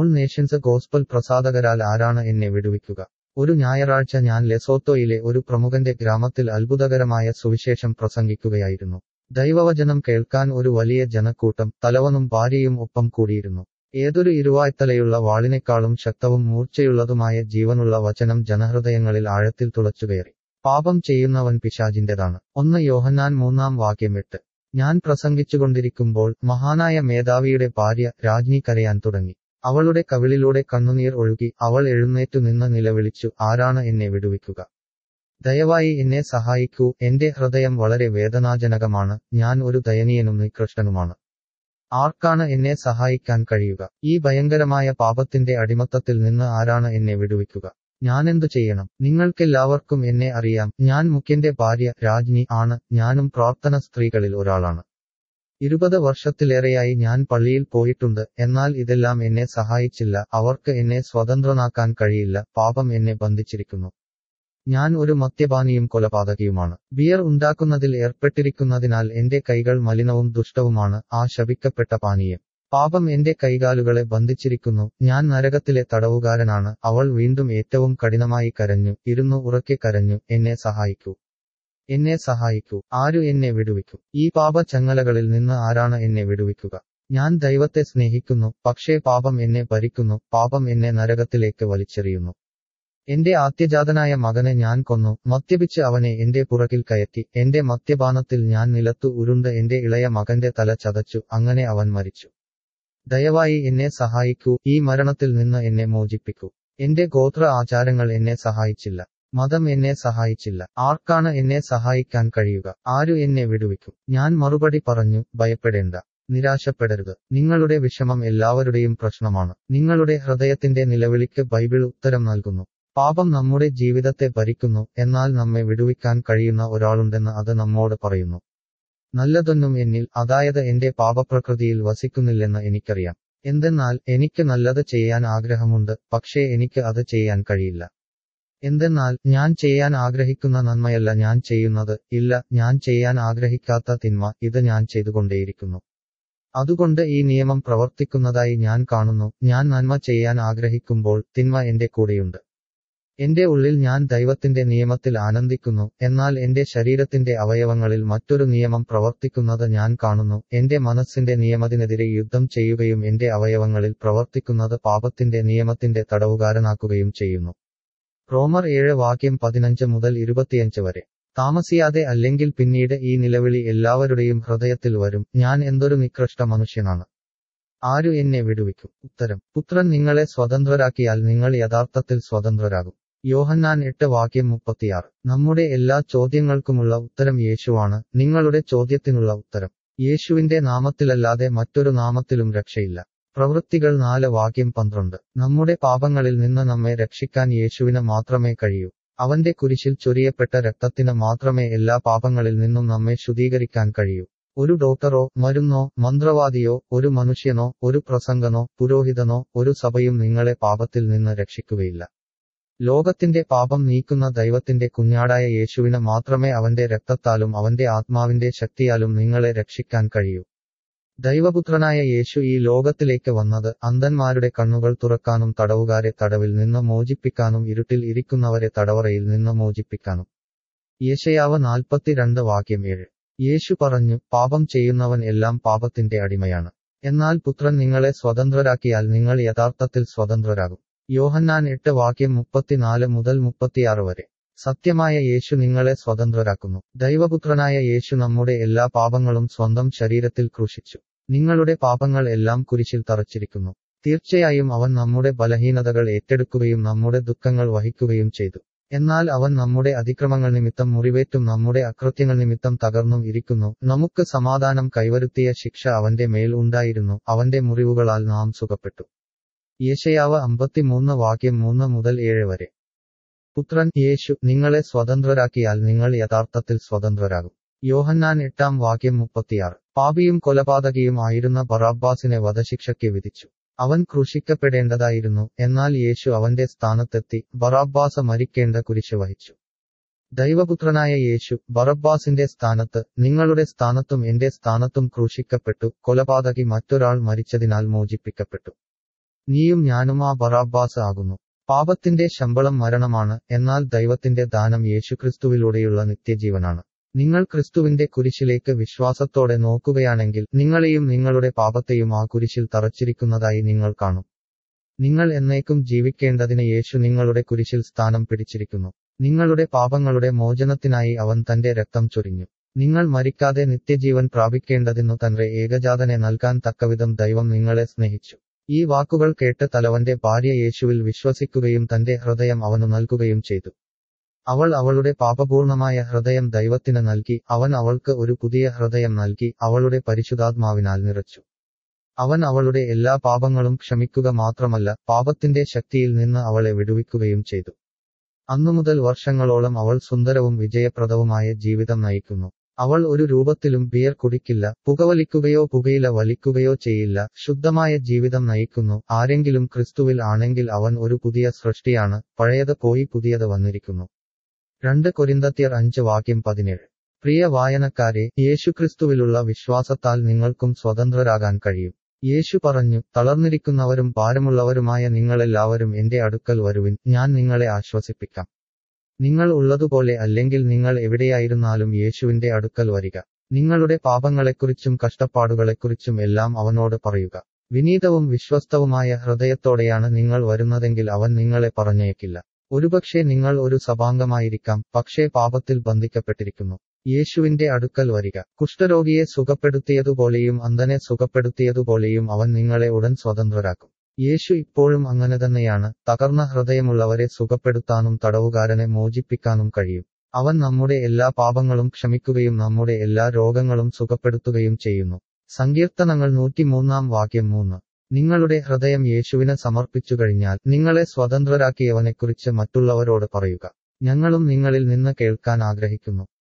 all Nations gospel പ്രസാധകരാൽ ആരാണ് എന്നെ വിടുവിക്കുക ഒരു ഞായറാഴ്ച ഞാൻ ലെസോത്തോയിലെ ഒരു പ്രമുഖന്റെ ഗ്രാമത്തിൽ അത്ഭുതകരമായ സുവിശേഷം പ്രസംഗിക്കുകയായിരുന്നു ദൈവവചനം കേൾക്കാൻ ഒരു വലിയ ജനക്കൂട്ടം തലവനും ഭാര്യയും ഒപ്പം കൂടിയിരുന്നു ഏതൊരു ഇരുവായ്ത്തലയുള്ള വാളിനേക്കാളും ശക്തവും മൂർച്ചയുള്ളതുമായ ജീവനുള്ള വചനം ജനഹൃദയങ്ങളിൽ ആഴത്തിൽ തുളച്ചുകയറി പാപം ചെയ്യുന്നവൻ പിശാചിന്റേതാണ് ഒന്ന് യോഹന്നാൻ മൂന്നാം വാക്യം എട്ട് ഞാൻ പ്രസംഗിച്ചുകൊണ്ടിരിക്കുമ്പോൾ മഹാനായ മേധാവിയുടെ ഭാര്യ രാജ്ഞി കരയാൻ തുടങ്ങി അവളുടെ കവിളിലൂടെ കണ്ണുനീർ ഒഴുകി അവൾ എഴുന്നേറ്റു നിന്ന് നിലവിളിച്ചു ആരാണ് എന്നെ വിടുവിക്കുക ദയവായി എന്നെ സഹായിക്കൂ എന്റെ ഹൃദയം വളരെ വേദനാജനകമാണ് ഞാൻ ഒരു ദയനീയനും നികൃഷ്ടനുമാണ് ആർക്കാണ് എന്നെ സഹായിക്കാൻ കഴിയുക ഈ ഭയങ്കരമായ പാപത്തിന്റെ അടിമത്തത്തിൽ നിന്ന് ആരാണ് എന്നെ വിടുവിക്കുക ഞാനെന്തു ചെയ്യണം നിങ്ങൾക്കെല്ലാവർക്കും എന്നെ അറിയാം ഞാൻ മുഖ്യന്റെ ഭാര്യ രാജ്ഞി ആണ് ഞാനും പ്രാർത്ഥന സ്ത്രീകളിൽ ഒരാളാണ് ഇരുപത് വർഷത്തിലേറെയായി ഞാൻ പള്ളിയിൽ പോയിട്ടുണ്ട് എന്നാൽ ഇതെല്ലാം എന്നെ സഹായിച്ചില്ല അവർക്ക് എന്നെ സ്വതന്ത്രനാക്കാൻ കഴിയില്ല പാപം എന്നെ ബന്ധിച്ചിരിക്കുന്നു ഞാൻ ഒരു മദ്യപാനിയും കൊലപാതകിയുമാണ് ബിയർ ഉണ്ടാക്കുന്നതിൽ ഏർപ്പെട്ടിരിക്കുന്നതിനാൽ എന്റെ കൈകൾ മലിനവും ദുഷ്ടവുമാണ് ആ ശപിക്കപ്പെട്ട പാനീയം പാപം എന്റെ കൈകാലുകളെ ബന്ധിച്ചിരിക്കുന്നു ഞാൻ നരകത്തിലെ തടവുകാരനാണ് അവൾ വീണ്ടും ഏറ്റവും കഠിനമായി കരഞ്ഞു ഇരുന്നു ഉറക്കെ കരഞ്ഞു എന്നെ സഹായിക്കൂ എന്നെ സഹായിക്കൂ ആരു എന്നെ വിടുവിക്കും ഈ പാപ ചങ്ങലകളിൽ നിന്ന് ആരാണ് എന്നെ വിടുവിക്കുക ഞാൻ ദൈവത്തെ സ്നേഹിക്കുന്നു പക്ഷേ പാപം എന്നെ ഭരിക്കുന്നു പാപം എന്നെ നരകത്തിലേക്ക് വലിച്ചെറിയുന്നു എന്റെ ആദ്യജാതനായ മകനെ ഞാൻ കൊന്നു മദ്യപിച്ച് അവനെ എന്റെ പുറകിൽ കയറ്റി എന്റെ മദ്യപാനത്തിൽ ഞാൻ നിലത്തു ഉരുണ്ട് എന്റെ ഇളയ മകന്റെ തല ചതച്ചു അങ്ങനെ അവൻ മരിച്ചു ദയവായി എന്നെ സഹായിക്കൂ ഈ മരണത്തിൽ നിന്ന് എന്നെ മോചിപ്പിക്കൂ എന്റെ ഗോത്ര ആചാരങ്ങൾ എന്നെ സഹായിച്ചില്ല മതം എന്നെ സഹായിച്ചില്ല ആർക്കാണ് എന്നെ സഹായിക്കാൻ കഴിയുക ആരു എന്നെ വിടുവിക്കും ഞാൻ മറുപടി പറഞ്ഞു ഭയപ്പെടേണ്ട നിരാശപ്പെടരുത് നിങ്ങളുടെ വിഷമം എല്ലാവരുടെയും പ്രശ്നമാണ് നിങ്ങളുടെ ഹൃദയത്തിന്റെ നിലവിളിക്ക് ബൈബിൾ ഉത്തരം നൽകുന്നു പാപം നമ്മുടെ ജീവിതത്തെ ഭരിക്കുന്നു എന്നാൽ നമ്മെ വിടുവിക്കാൻ കഴിയുന്ന ഒരാളുണ്ടെന്ന് അത് നമ്മോട് പറയുന്നു നല്ലതൊന്നും എന്നിൽ അതായത് എന്റെ പാപപ്രകൃതിയിൽ വസിക്കുന്നില്ലെന്ന് എനിക്കറിയാം എന്തെന്നാൽ എനിക്ക് നല്ലത് ചെയ്യാൻ ആഗ്രഹമുണ്ട് പക്ഷേ എനിക്ക് അത് ചെയ്യാൻ കഴിയില്ല എന്തെന്നാൽ ഞാൻ ചെയ്യാൻ ആഗ്രഹിക്കുന്ന നന്മയല്ല ഞാൻ ചെയ്യുന്നത് ഇല്ല ഞാൻ ചെയ്യാൻ ആഗ്രഹിക്കാത്ത തിന്മ ഇത് ഞാൻ ചെയ്തുകൊണ്ടേയിരിക്കുന്നു അതുകൊണ്ട് ഈ നിയമം പ്രവർത്തിക്കുന്നതായി ഞാൻ കാണുന്നു ഞാൻ നന്മ ചെയ്യാൻ ആഗ്രഹിക്കുമ്പോൾ തിന്മ എന്റെ കൂടെയുണ്ട് എന്റെ ഉള്ളിൽ ഞാൻ ദൈവത്തിന്റെ നിയമത്തിൽ ആനന്ദിക്കുന്നു എന്നാൽ എന്റെ ശരീരത്തിന്റെ അവയവങ്ങളിൽ മറ്റൊരു നിയമം പ്രവർത്തിക്കുന്നത് ഞാൻ കാണുന്നു എന്റെ മനസ്സിന്റെ നിയമത്തിനെതിരെ യുദ്ധം ചെയ്യുകയും എന്റെ അവയവങ്ങളിൽ പ്രവർത്തിക്കുന്നത് പാപത്തിന്റെ നിയമത്തിന്റെ തടവുകാരനാക്കുകയും ചെയ്യുന്നു റോമർ ഏഴ് വാക്യം പതിനഞ്ച് മുതൽ ഇരുപത്തിയഞ്ച് വരെ താമസിയാതെ അല്ലെങ്കിൽ പിന്നീട് ഈ നിലവിളി എല്ലാവരുടെയും ഹൃദയത്തിൽ വരും ഞാൻ എന്തൊരു നികൃഷ്ട മനുഷ്യനാണ് ആരു എന്നെ വിടുവിക്കും ഉത്തരം പുത്രൻ നിങ്ങളെ സ്വതന്ത്രരാക്കിയാൽ നിങ്ങൾ യഥാർത്ഥത്തിൽ സ്വതന്ത്രരാകും യോഹന്നാൻ എട്ട് വാക്യം മുപ്പത്തിയാറ് നമ്മുടെ എല്ലാ ചോദ്യങ്ങൾക്കുമുള്ള ഉത്തരം യേശുവാണ് നിങ്ങളുടെ ചോദ്യത്തിനുള്ള ഉത്തരം യേശുവിന്റെ നാമത്തിലല്ലാതെ മറ്റൊരു നാമത്തിലും രക്ഷയില്ല പ്രവൃത്തികൾ നാല് വാക്യം പന്ത്രണ്ട് നമ്മുടെ പാപങ്ങളിൽ നിന്ന് നമ്മെ രക്ഷിക്കാൻ യേശുവിന് മാത്രമേ കഴിയൂ അവന്റെ കുരിശിൽ ചൊരിയപ്പെട്ട രക്തത്തിന് മാത്രമേ എല്ലാ പാപങ്ങളിൽ നിന്നും നമ്മെ ശുദ്ധീകരിക്കാൻ കഴിയൂ ഒരു ഡോക്ടറോ മരുന്നോ മന്ത്രവാദിയോ ഒരു മനുഷ്യനോ ഒരു പ്രസംഗനോ പുരോഹിതനോ ഒരു സഭയും നിങ്ങളെ പാപത്തിൽ നിന്ന് രക്ഷിക്കുകയില്ല ലോകത്തിന്റെ പാപം നീക്കുന്ന ദൈവത്തിന്റെ കുഞ്ഞാടായ യേശുവിന് മാത്രമേ അവന്റെ രക്തത്താലും അവന്റെ ആത്മാവിന്റെ ശക്തിയാലും നിങ്ങളെ രക്ഷിക്കാൻ കഴിയൂ ദൈവപുത്രനായ യേശു ഈ ലോകത്തിലേക്ക് വന്നത് അന്ധന്മാരുടെ കണ്ണുകൾ തുറക്കാനും തടവുകാരെ തടവിൽ നിന്ന് മോചിപ്പിക്കാനും ഇരുട്ടിൽ ഇരിക്കുന്നവരെ തടവറയിൽ നിന്ന് മോചിപ്പിക്കാനും യേശയാവ് നാൽപ്പത്തിരണ്ട് വാക്യം ഏഴ് യേശു പറഞ്ഞു പാപം ചെയ്യുന്നവൻ എല്ലാം പാപത്തിന്റെ അടിമയാണ് എന്നാൽ പുത്രൻ നിങ്ങളെ സ്വതന്ത്രരാക്കിയാൽ നിങ്ങൾ യഥാർത്ഥത്തിൽ സ്വതന്ത്രരാകും യോഹന്നാൻ എട്ട് വാക്യം മുപ്പത്തിനാല് മുതൽ മുപ്പത്തിയാറ് വരെ സത്യമായ യേശു നിങ്ങളെ സ്വതന്ത്രരാക്കുന്നു ദൈവപുത്രനായ യേശു നമ്മുടെ എല്ലാ പാപങ്ങളും സ്വന്തം ശരീരത്തിൽ ക്രൂശിച്ചു നിങ്ങളുടെ പാപങ്ങൾ എല്ലാം കുരിശിൽ തറച്ചിരിക്കുന്നു തീർച്ചയായും അവൻ നമ്മുടെ ബലഹീനതകൾ ഏറ്റെടുക്കുകയും നമ്മുടെ ദുഃഖങ്ങൾ വഹിക്കുകയും ചെയ്തു എന്നാൽ അവൻ നമ്മുടെ അതിക്രമങ്ങൾ നിമിത്തം മുറിവേറ്റും നമ്മുടെ അകൃത്യങ്ങൾ നിമിത്തം തകർന്നും ഇരിക്കുന്നു നമുക്ക് സമാധാനം കൈവരുത്തിയ ശിക്ഷ അവന്റെ മേൽ ഉണ്ടായിരുന്നു അവന്റെ മുറിവുകളാൽ നാം സുഖപ്പെട്ടു യേശയാവ് അമ്പത്തിമൂന്ന് വാക്യം മൂന്ന് മുതൽ ഏഴ് വരെ പുത്രൻ യേശു നിങ്ങളെ സ്വതന്ത്രരാക്കിയാൽ നിങ്ങൾ യഥാർത്ഥത്തിൽ സ്വതന്ത്രരാകും യോഹന്നാൻ എട്ടാം വാക്യം മുപ്പത്തിയാറ് പാപിയും കൊലപാതകിയും ആയിരുന്ന ബറാബ്ബാസിനെ വധശിക്ഷയ്ക്ക് വിധിച്ചു അവൻ ക്രൂശിക്കപ്പെടേണ്ടതായിരുന്നു എന്നാൽ യേശു അവന്റെ സ്ഥാനത്തെത്തി ബറാബ്ബാസ മരിക്കേണ്ട കുരിശ് വഹിച്ചു ദൈവപുത്രനായ യേശു ബറബ്ബാസിന്റെ സ്ഥാനത്ത് നിങ്ങളുടെ സ്ഥാനത്തും എന്റെ സ്ഥാനത്തും ക്രൂശിക്കപ്പെട്ടു കൊലപാതകി മറ്റൊരാൾ മരിച്ചതിനാൽ മോചിപ്പിക്കപ്പെട്ടു നീയും ഞാനും ആ ബറാബ്ബാസ് ആകുന്നു പാപത്തിന്റെ ശമ്പളം മരണമാണ് എന്നാൽ ദൈവത്തിന്റെ ദാനം യേശുക്രിസ്തുവിലൂടെയുള്ള നിത്യജീവനാണ് നിങ്ങൾ ക്രിസ്തുവിന്റെ കുരിശിലേക്ക് വിശ്വാസത്തോടെ നോക്കുകയാണെങ്കിൽ നിങ്ങളെയും നിങ്ങളുടെ പാപത്തെയും ആ കുരിശിൽ തറച്ചിരിക്കുന്നതായി നിങ്ങൾ കാണും നിങ്ങൾ എന്നേക്കും ജീവിക്കേണ്ടതിന് യേശു നിങ്ങളുടെ കുരിശിൽ സ്ഥാനം പിടിച്ചിരിക്കുന്നു നിങ്ങളുടെ പാപങ്ങളുടെ മോചനത്തിനായി അവൻ തന്റെ രക്തം ചൊരിഞ്ഞു നിങ്ങൾ മരിക്കാതെ നിത്യജീവൻ പ്രാപിക്കേണ്ടതിനു തന്റെ ഏകജാതനെ നൽകാൻ തക്കവിധം ദൈവം നിങ്ങളെ സ്നേഹിച്ചു ഈ വാക്കുകൾ കേട്ട് തലവന്റെ ഭാര്യ യേശുവിൽ വിശ്വസിക്കുകയും തന്റെ ഹൃദയം അവനു നൽകുകയും ചെയ്തു അവൾ അവളുടെ പാപപൂർണമായ ഹൃദയം ദൈവത്തിന് നൽകി അവൻ അവൾക്ക് ഒരു പുതിയ ഹൃദയം നൽകി അവളുടെ പരിശുദ്ധാത്മാവിനാൽ നിറച്ചു അവൻ അവളുടെ എല്ലാ പാപങ്ങളും ക്ഷമിക്കുക മാത്രമല്ല പാപത്തിന്റെ ശക്തിയിൽ നിന്ന് അവളെ വിടുവിക്കുകയും ചെയ്തു അന്നുമുതൽ വർഷങ്ങളോളം അവൾ സുന്ദരവും വിജയപ്രദവുമായ ജീവിതം നയിക്കുന്നു അവൾ ഒരു രൂപത്തിലും ബിയർ കുടിക്കില്ല പുകവലിക്കുകയോ പുകയില വലിക്കുകയോ ചെയ്യില്ല ശുദ്ധമായ ജീവിതം നയിക്കുന്നു ആരെങ്കിലും ക്രിസ്തുവിൽ ആണെങ്കിൽ അവൻ ഒരു പുതിയ സൃഷ്ടിയാണ് പഴയത് പോയി പുതിയത് വന്നിരിക്കുന്നു രണ്ട് കൊരിന്തത്യർ അഞ്ച് വാക്യം പതിനേഴ് പ്രിയ വായനക്കാരെ യേശുക്രിസ്തുവിലുള്ള വിശ്വാസത്താൽ നിങ്ങൾക്കും സ്വതന്ത്രരാകാൻ കഴിയും യേശു പറഞ്ഞു തളർന്നിരിക്കുന്നവരും ഭാരമുള്ളവരുമായ നിങ്ങളെല്ലാവരും എന്റെ അടുക്കൽ വരുവിൻ ഞാൻ നിങ്ങളെ ആശ്വസിപ്പിക്കാം നിങ്ങൾ ഉള്ളതുപോലെ അല്ലെങ്കിൽ നിങ്ങൾ എവിടെയായിരുന്നാലും യേശുവിന്റെ അടുക്കൽ വരിക നിങ്ങളുടെ പാപങ്ങളെക്കുറിച്ചും കഷ്ടപ്പാടുകളെക്കുറിച്ചും എല്ലാം അവനോട് പറയുക വിനീതവും വിശ്വസ്തവുമായ ഹൃദയത്തോടെയാണ് നിങ്ങൾ വരുന്നതെങ്കിൽ അവൻ നിങ്ങളെ പറഞ്ഞേക്കില്ല ഒരുപക്ഷെ നിങ്ങൾ ഒരു സഭാംഗമായിരിക്കാം പക്ഷേ പാപത്തിൽ ബന്ധിക്കപ്പെട്ടിരിക്കുന്നു യേശുവിന്റെ അടുക്കൽ വരിക കുഷ്ഠരോഗിയെ സുഖപ്പെടുത്തിയതുപോലെയും അന്ധനെ സുഖപ്പെടുത്തിയതുപോലെയും അവൻ നിങ്ങളെ ഉടൻ സ്വതന്ത്രരാക്കും യേശു ഇപ്പോഴും അങ്ങനെ തന്നെയാണ് തകർന്ന ഹൃദയമുള്ളവരെ സുഖപ്പെടുത്താനും തടവുകാരനെ മോചിപ്പിക്കാനും കഴിയും അവൻ നമ്മുടെ എല്ലാ പാപങ്ങളും ക്ഷമിക്കുകയും നമ്മുടെ എല്ലാ രോഗങ്ങളും സുഖപ്പെടുത്തുകയും ചെയ്യുന്നു സങ്കീർത്തനങ്ങൾ നൂറ്റിമൂന്നാം വാക്യം മൂന്ന് നിങ്ങളുടെ ഹൃദയം യേശുവിന് സമർപ്പിച്ചു കഴിഞ്ഞാൽ നിങ്ങളെ സ്വതന്ത്രരാക്കിയവനെക്കുറിച്ച് മറ്റുള്ളവരോട് പറയുക ഞങ്ങളും നിങ്ങളിൽ നിന്ന് കേൾക്കാൻ ആഗ്രഹിക്കുന്നു